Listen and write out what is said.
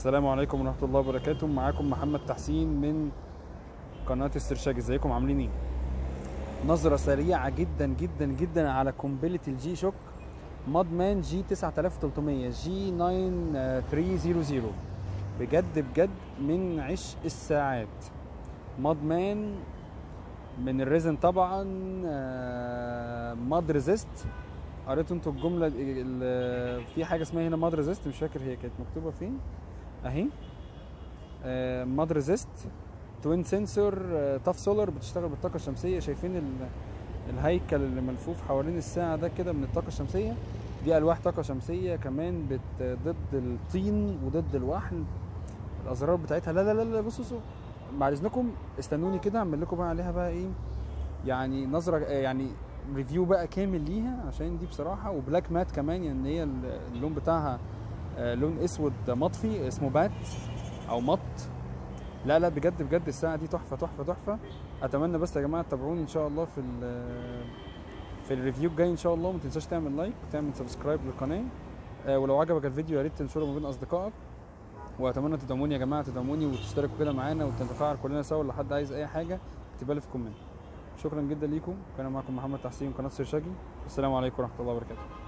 السلام عليكم ورحمة الله وبركاته معاكم محمد تحسين من قناة السرشاج ازيكم عاملين ايه؟ نظرة سريعة جدا جدا جدا على قنبلة الجي شوك مادمان جي 9300 جي 9300 بجد بجد من عشق الساعات مادمان من الريزن طبعا آه، ماد ريزيست قريتوا انتوا الجملة ال- ال- في حاجة اسمها هنا ماد ريزيست مش فاكر هي كانت مكتوبة فين اهي ماد ريزيست توين سنسور تاف سولار بتشتغل بالطاقه الشمسيه شايفين ال- الهيكل اللي ملفوف حوالين الساعه ده كده من الطاقه الشمسيه دي الواح طاقه شمسيه كمان بت ضد الطين وضد الوحل الازرار بتاعتها لا لا لا لا بصوا بصوا بعد اذنكم استنوني كده اعمل لكم بقى عليها بقى ايه يعني نظره آه، يعني ريفيو بقى كامل ليها عشان دي بصراحه وبلاك مات كمان يعني هي ال- اللون بتاعها آه، لون اسود مطفي اسمه بات او مط لا لا بجد بجد الساعه دي تحفه تحفه تحفه اتمنى بس يا جماعه تتابعوني ان شاء الله في ال- في الريفيو الجاي ان شاء الله ما تنساش تعمل لايك وتعمل سبسكرايب للقناه آه، ولو عجبك الفيديو يا ريت تنشره ما بين اصدقائك واتمنى تدعموني يا جماعه تدعموني وتشتركوا كده معانا ونتفاعل كلنا سوا لو حد عايز اي حاجه اكتبها لي في كومنت شكرا جدا ليكم كان معكم محمد تحسين قناه سيرشاجي السلام عليكم ورحمه الله وبركاته